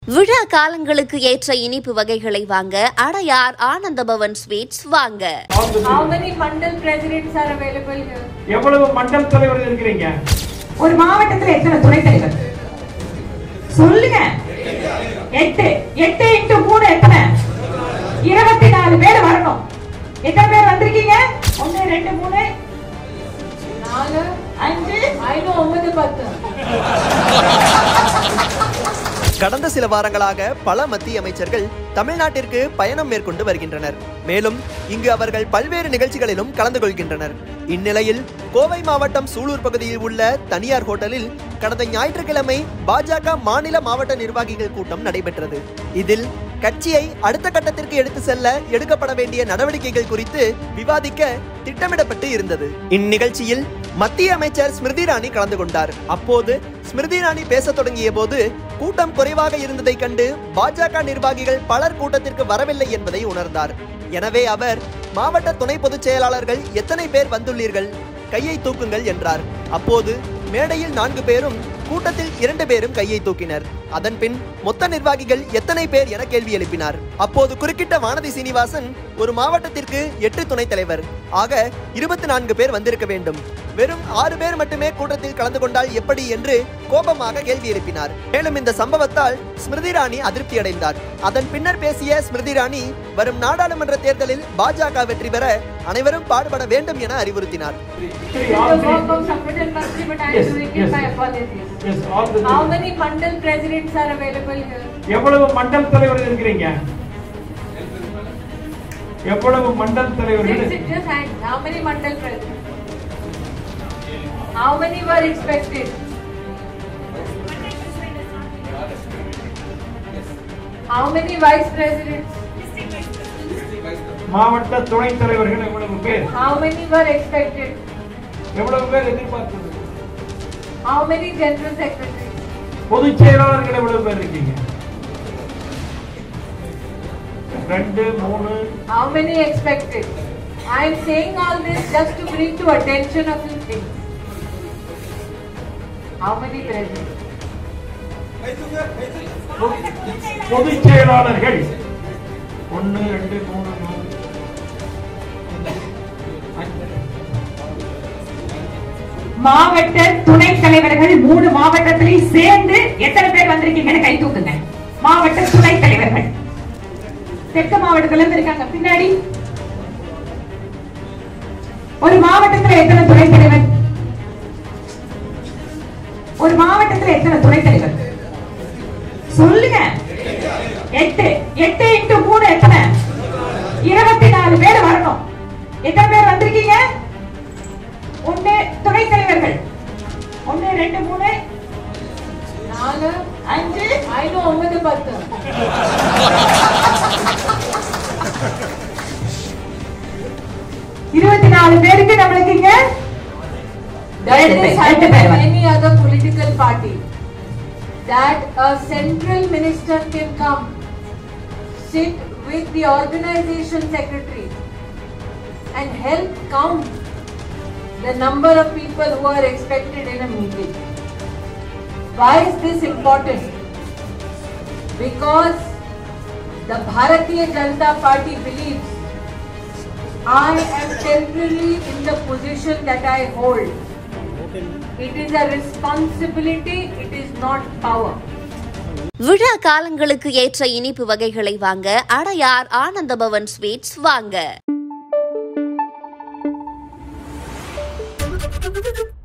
விழா காலங்களுக்கு ஏற்ற இனிப்பு வகைகளை வாங்க அடையார் ஆனந்த பவன் ஸ்வீட்ஸ் வாங்க How many mandal presidents are available here? எவ்வளவு மண்டல் தலைவர் இருக்கிறீங்க ஒரு மாவட்டத்துல எத்தனை துணைத் தலைவர் சொல்லுங்க எட்டு எட்டு இன்ட்டு மூணு எத்தனை இருபத்தி நாலு பேர் வரணும் எத்தனை பேர் வந்திருக்கீங்க ஒண்ணு ரெண்டு மூணு நாலு அஞ்சு ஐநூ ஒன்பது பத்து கடந்த சில வாரங்களாக பல மத்திய அமைச்சர்கள் தமிழ்நாட்டிற்கு பயணம் மேற்கொண்டு வருகின்றனர் மேலும் இங்கு அவர்கள் பல்வேறு நிகழ்ச்சிகளிலும் கலந்து கொள்கின்றனர் இந்நிலையில் கோவை மாவட்டம் சூலூர் பகுதியில் உள்ள தனியார் ஹோட்டலில் கடந்த ஞாயிற்றுக்கிழமை பாஜக மாநில மாவட்ட நிர்வாகிகள் கூட்டம் நடைபெற்றது இதில் கட்சியை அடுத்த கட்டத்திற்கு எடுத்து செல்ல எடுக்கப்பட வேண்டிய நடவடிக்கைகள் குறித்து விவாதிக்க திட்டமிடப்பட்டு இருந்தது இந்நிகழ்ச்சியில் மத்திய அமைச்சர் ஸ்மிருதி இரானி கலந்து கொண்டார் அப்போது ஸ்மிருதி இரானி பேசத் தொடங்கிய போது கூட்டம் குறைவாக இருந்ததை கண்டு பாஜக நிர்வாகிகள் பலர் கூட்டத்திற்கு வரவில்லை என்பதை உணர்ந்தார் எனவே அவர் மாவட்ட துணை பொதுச் செயலாளர்கள் எத்தனை பேர் வந்துள்ளீர்கள் கையை தூக்குங்கள் என்றார் அப்போது மேடையில் நான்கு பேரும் கூட்டத்தில் இரண்டு பேரும் கையை தூக்கினர் அதன் பின் மொத்த நிர்வாகிகள் எத்தனை பேர் என கேள்வி எழுப்பினார் அப்போது குறுக்கிட்ட வானதி சீனிவாசன் ஒரு மாவட்டத்திற்கு எட்டு துணைத் தலைவர் ஆக இருபத்தி நான்கு பேர் வந்திருக்க வேண்டும் வெறும் ஆறு பேர் மட்டுமே கூட்டத்தில் கலந்து கொண்டால் எப்படி என்று கோபமாக கேள்வி எழுப்பினார் மேலும் இந்த சம்பவத்தால் ஸ்மிருதி இரானி அதிருப்தி அடைந்தார் அதன் பின்னர் பேசிய ஸ்மிருதி இரானி வரும் நாடாளுமன்ற தேர்தலில் பாஜக வெற்றி பெற அனைவரும் பாடுபட வேண்டும் என அறிவுறுத்தினார் This is the work of Samvidan Mantri, but I Yes, am doing yes. it. My apologies. Yes, all the- How many mandal presidents are available here? எவ்வளவு மண்டல் தலைவர் இருக்கிறீங்க எவ்வளவு மண்டல் தலைவர்கள் Just, just hang. How many mandal presidents? How many were expected? How many vice presidents? மாவட்ட துணைத் தலைவர்கள் எவ்வளவு பேர் How many were expected? எவ்வளவு பேர் எதிர்பார்த்தது How many general secretaries? பொதுச் செயலாளர்கள் எவ்வளவு பேர் இருக்கீங்க ரெண்டு மூணு How many expected? I am saying all this just to bring to attention a few things. How many presidents? பொதுச் செயலாளர்கள் ஒன்னு ரெண்டு மூணு நாலு அஞ்சு. மாவட்ட துணைத் தலைவர்கள் மூணு மாவட்டத்திலையும் சேர்ந்து எத்தனை பேர் வந்திருக்கீங்கன்னு கை தூக்குங்க மாவட்ட துணைத் தலைவர்கள் தெற்கு மாவட்டத்துல இருந்து இருக்காங்க பின்னாடி ஒரு மாவட்டத்துல எத்தனை துணைத் தலைவர் ஒரு மாவட்டத்துல எத்தனை துணைத் தலைவர் சொல்லுங்க எட்டு எட்டு இன்ட்டு மூணு எத்தனை இருபத்தி நாலு பேர் வரணும் எத்தனை பேர் வந்திருக்கீங்க ஒண்ணு துணைத் தலைவர்கள் ஒண்ணு ரெண்டு மூணு நாலு அஞ்சு ஐநூ ஒன்பது பத்து இருபத்தி நாலு பேருக்கு நம்மளுக்கு இங்க Does ரெண்டு this பேர், happen ரெண்டு in பேர் வர- any other political party? That a central minister can come, sit with the organization secretary and help count the number of people who are expected in a meeting. Why is this important? Because the Bharatiya Janata Party believes I am temporarily in the position that I hold. It is a responsibility, it is not power. விழா காலங்களுக்கு ஏற்ற இனிப்பு வகைகளை வாங்க Adyar Ananda Bhavan sweets வாங்க